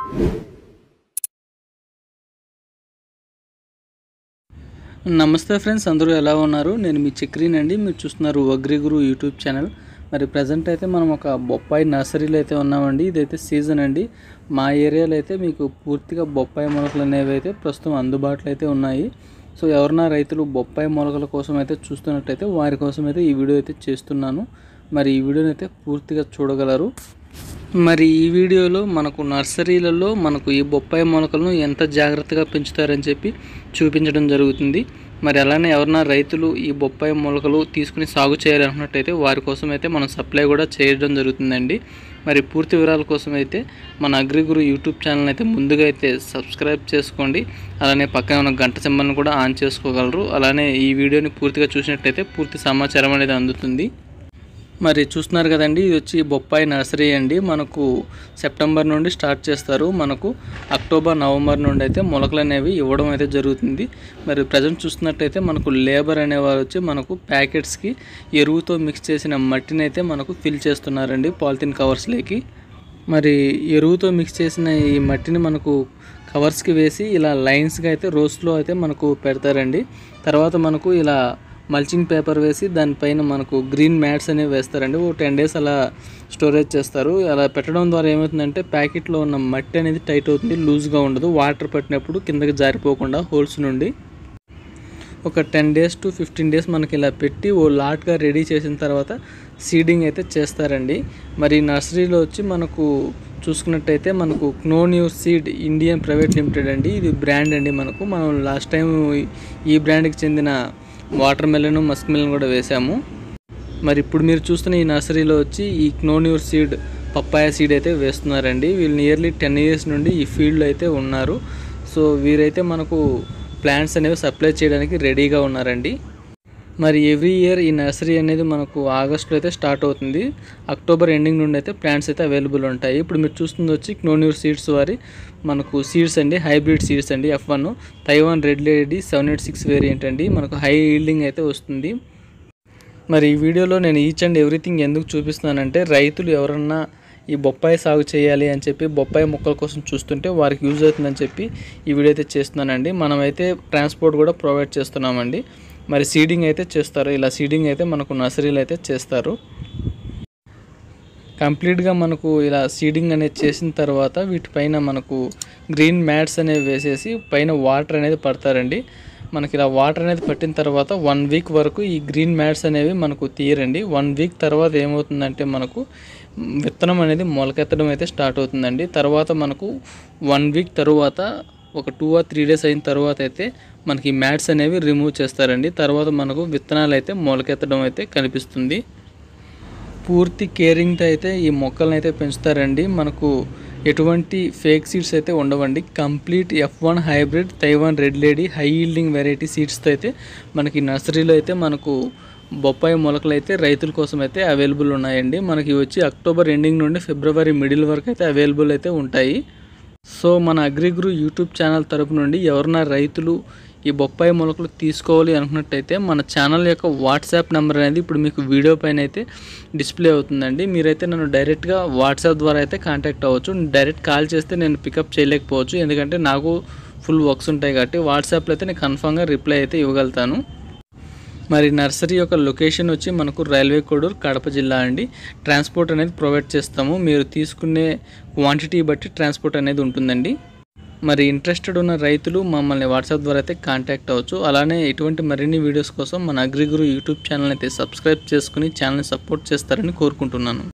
నమస్తే ఫ్రెండ్స్ అందరూ ఎలా ఉన్నారు నేను మీ చక్రీన్ అండి మీరు చూస్తున్నారు అగ్రిగురు యూట్యూబ్ ఛానల్ మరి ప్రజెంట్ అయితే మనం ఒక బొప్పాయి నర్సరీలో అయితే ఉన్నామండి ఇదైతే సీజన్ అండి మా ఏరియాలో అయితే మీకు పూర్తిగా బొప్పాయి మొలకలు అనేవి అయితే ప్రస్తుతం అందుబాటులో అయితే ఉన్నాయి సో ఎవరన్నా రైతులు బొప్పాయి మొలకల కోసం అయితే చూస్తున్నట్టయితే వారి కోసం అయితే ఈ వీడియో అయితే చేస్తున్నాను మరి ఈ వీడియోని అయితే పూర్తిగా చూడగలరు మరి ఈ వీడియోలో మనకు నర్సరీలలో మనకు ఈ బొప్పాయి మొలకలను ఎంత జాగ్రత్తగా పెంచుతారని చెప్పి చూపించడం జరుగుతుంది మరి అలానే ఎవరన్నా రైతులు ఈ బొప్పాయి మొలకలు తీసుకుని సాగు చేయాలనుకున్నట్టయితే వారి కోసం అయితే మనం సప్లై కూడా చేయడం జరుగుతుందండి మరి పూర్తి వివరాల కోసం అయితే మన అగ్రిగురు యూట్యూబ్ ఛానల్ అయితే ముందుగా అయితే సబ్స్క్రైబ్ చేసుకోండి అలానే పక్కన ఉన్న గంట సింబల్ని కూడా ఆన్ చేసుకోగలరు అలానే ఈ వీడియోని పూర్తిగా చూసినట్టయితే పూర్తి సమాచారం అనేది అందుతుంది మరి చూస్తున్నారు కదండి ఇది వచ్చి బొప్పాయి నర్సరీ అండి మనకు సెప్టెంబర్ నుండి స్టార్ట్ చేస్తారు మనకు అక్టోబర్ నవంబర్ నుండి అయితే మొలకలు అనేవి ఇవ్వడం అయితే జరుగుతుంది మరి ప్రజెంట్ చూస్తున్నట్టయితే మనకు లేబర్ అనేవారు వచ్చి మనకు ప్యాకెట్స్కి ఎరువుతో మిక్స్ చేసిన మట్టిని అయితే మనకు ఫిల్ చేస్తున్నారండి పాలిథిన్ కవర్స్లోకి మరి ఎరువుతో మిక్స్ చేసిన ఈ మట్టిని మనకు కవర్స్కి వేసి ఇలా లైన్స్గా అయితే రోస్లో అయితే మనకు పెడతారండి తర్వాత మనకు ఇలా మల్చింగ్ పేపర్ వేసి దానిపైన మనకు గ్రీన్ మ్యాట్స్ అనేవి వేస్తారండి ఓ టెన్ డేస్ అలా స్టోరేజ్ చేస్తారు అలా పెట్టడం ద్వారా ఏమవుతుందంటే ప్యాకెట్లో ఉన్న మట్టి అనేది టైట్ అవుతుంది లూజ్గా ఉండదు వాటర్ పట్టినప్పుడు కిందకి జారిపోకుండా హోల్స్ నుండి ఒక ten days to fifteen days మనకి ఇలా పెట్టి ఓ లాట్గా రెడీ చేసిన తర్వాత సీడింగ్ అయితే చేస్తారండి మరి నర్సరీలో వచ్చి మనకు చూసుకున్నట్టయితే మనకు Known You Seed Indian private limited అండి ఇది బ్రాండ్ అండి మనకు మనం లాస్ట్ టైం ఈ బ్రాండ్కి చెందిన వాటర్ మెలన్ మస్క్ మెలన్ కూడా వేసాము మరి ఇప్పుడు మీరు చూస్తున్న ఈ నర్సరీలో వచ్చి ఈ క్నోన్యూర్ సీడ్ పప్పాయ సీడ్ అయితే వేస్తున్నారండి వీళ్ళు నియర్లీ టెన్ ఇయర్స్ నుండి ఈ ఫీల్డ్లో అయితే ఉన్నారు సో వీరైతే మనకు ప్లాంట్స్ అనేవి సప్లై చేయడానికి రెడీగా ఉన్నారండి మరి ఎవ్రీ ఇయర్ ఈ నర్సరీ అనేది మనకు ఆగస్ట్లో అయితే స్టార్ట్ అవుతుంది అక్టోబర్ ఎండింగ్ నుండి అయితే ప్లాంట్స్ అయితే అవైలబుల్ ఉంటాయి ఇప్పుడు మీరు చూస్తుంది వచ్చి క్నోన్యూర్ సీడ్స్ వారి మనకు సీడ్స్ అండి హైబ్రిడ్ సీడ్స్ అండి F one Taiwan red lady seven eight six variant అండి మనకు హై ఈల్డింగ్ అయితే వస్తుంది మరి ఈ వీడియోలో నేను ఈచ్ అండ్ ఎవ్రీథింగ్ ఎందుకు చూపిస్తున్నానంటే రైతులు ఎవరన్నా ఈ బొప్పాయి సాగు చేయాలి అని చెప్పి బొప్పాయి మొక్కల కోసం చూస్తుంటే వారికి యూజ్ అవుతుందని చెప్పి ఈ వీడియో అయితే చేస్తున్నానండి మనమైతే ట్రాన్స్పోర్ట్ కూడా ప్రొవైడ్ చేస్తున్నామండి మరి సీడింగ్ అయితే చేస్తారు ఇలా సీడింగ్ అయితే మనకు నర్సరీలు అయితే చేస్తారు కంప్లీట్గా మనకు ఇలా సీడింగ్ అనేది చేసిన తర్వాత వీటిపైన మనకు గ్రీన్ మ్యాట్స్ అనేవి వేసేసి పైన వాటర్ అనేది పడతారండి మనకి ఇలా వాటర్ అనేది పట్టిన తర్వాత వన్ వీక్ వరకు ఈ గ్రీన్ మ్యాట్స్ అనేవి మనకు తీయరండి వన్ వీక్ తర్వాత ఏమవుతుందంటే మనకు విత్తనం అనేది మొలకెత్తడం అయితే స్టార్ట్ అవుతుందండి తర్వాత మనకు వన్ వీక్ తర్వాత ఒక టూ ఆర్ త్రీ డేస్ అయిన తర్వాత అయితే మనకి మ్యాట్స్ అనేవి రిమూవ్ చేస్తారండి తర్వాత మనకు విత్తనాలు అయితే మొలకెత్తడం అయితే కనిపిస్తుంది పూర్తి కేరింగ్తో అయితే ఈ మొక్కలను అయితే పెంచుతారండి మనకు ఎటువంటి ఫేక్ సీడ్స్ అయితే ఉండవండి complete F one hybrid Taiwan red lady high yielding variety సీడ్స్తో అయితే మనకి నర్సరీలో అయితే మనకు బొప్పాయి మొలకలు అయితే రైతుల కోసం అయితే అవైలబుల్ ఉన్నాయండి మనకి వచ్చి అక్టోబర్ ఎండింగ్ నుండి ఫిబ్రవరి మిడిల్ వరకు అయితే అవైలబుల్ అయితే ఉంటాయి సో మన అగ్రిగురు యూట్యూబ్ ఛానల్ తరపు నుండి ఎవరన్నా రైతులు ఈ బొప్పాయి మొలకలు తీసుకోవాలి అనుకున్నట్టయితే మన ఛానల్ యొక్క వాట్సాప్ నెంబర్ అనేది ఇప్పుడు మీకు వీడియో పైన అయితే డిస్ప్లే అవుతుందండి మీరైతే నన్ను డైరెక్ట్గా వాట్సాప్ ద్వారా అయితే కాంటాక్ట్ అవ్వచ్చు డైరెక్ట్ కాల్ చేస్తే నేను పికప్ చేయలేకపోవచ్చు ఎందుకంటే నాకు ఫుల్ వర్క్స్ ఉంటాయి కాబట్టి వాట్సాప్లో అయితే నేను కన్ఫామ్గా రిప్లై అయితే ఇవ్వగలుగుతాను మరి నర్సరీ యొక్క లొకేషన్ వచ్చి మనకు రైల్వే కోడూరు కడప జిల్లా అండి ట్రాన్స్పోర్ట్ అనేది ప్రొవైడ్ చేస్తాము మీరు తీసుకునే క్వాంటిటీ బట్టి ట్రాన్స్పోర్ట్ అనేది ఉంటుందండి మరి ఇంట్రెస్టెడ్ ఉన్న రైతులు మమ్మల్ని వాట్సాప్ ద్వారా అయితే కాంటాక్ట్ అవ్వచ్చు అలానే ఇటువంటి మరిన్ని వీడియోస్ కోసం మన అగ్రిగురు యూట్యూబ్ ఛానల్ అయితే సబ్స్క్రైబ్ చేసుకుని ఛానల్ని సపోర్ట్ చేస్తారని కోరుకుంటున్నాను